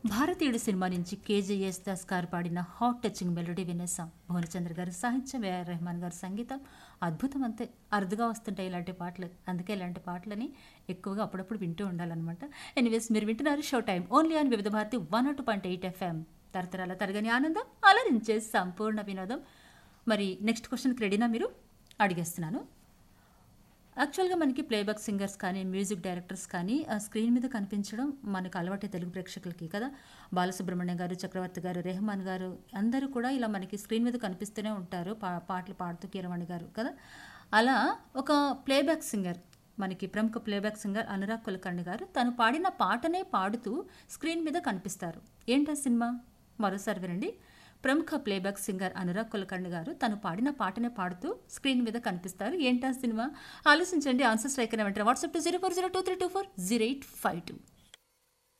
భారతీయుడు సినిమా నుంచి కేజేఎస్ దాస్ గారు పాడిన హాట్ టచింగ్ మెలోడీ వినేసాం భువనచంద్ర గారి సాహిత్యం ఏఆర్ రెహమాన్ గారి సంగీతం అద్భుతం అంతే అరుదుగా వస్తుంటాయి ఇలాంటి పాటలు అందుకే ఇలాంటి పాటలని ఎక్కువగా అప్పుడప్పుడు వింటూ ఉండాలన్నమాట ఎనీవేస్ మీరు వింటున్నారు షో టైం ఓన్లీ అని Vividh Bharati one nought point eight FM తరతరాల తరగని ఆనందం అలరించే సంపూర్ణ వినోదం మరి నెక్స్ట్ క్వశ్చన్కి రెడీనా మీరు అడిగేస్తున్నాను యాక్చువల్గా మనకి ప్లేబ్యాక్ సింగర్స్ కానీ మ్యూజిక్ డైరెక్టర్స్ కానీ ఆ స్క్రీన్ మీద కనిపించడం మనకు అలవాటే తెలుగు ప్రేక్షకులకి కదా బాలసుబ్రహ్మణ్యం గారు చక్రవర్తి గారు రెహమాన్ గారు అందరూ కూడా ఇలా మనకి స్క్రీన్ మీద కనిపిస్తూనే ఉంటారు పా పాటలు పాడుతూ కీరవాణి గారు కదా అలా ఒక ప్లేబ్యాక్ సింగర్ మనకి ప్రముఖ ప్లేబ్యాక్ సింగర్ అనురాగ్ కులకర్ణి గారు తను పాడిన పాటనే పాడుతూ స్క్రీన్ మీద కనిపిస్తారు ఏంటా సినిమా మరోసారి వినండి ప్రముఖ ప్లేబ్యాక్ సింగర్ అనురాగ్ కులకర్ణి గారు తను పాడిన పాటనే పాడుతూ స్క్రీన్ మీద కనిపిస్తారు ఏంటా సినిమా ఆలోచించండి ఆన్సర్స్ రైకన వెంటనే WhatsApp to zero four zero two three two four zero eight five two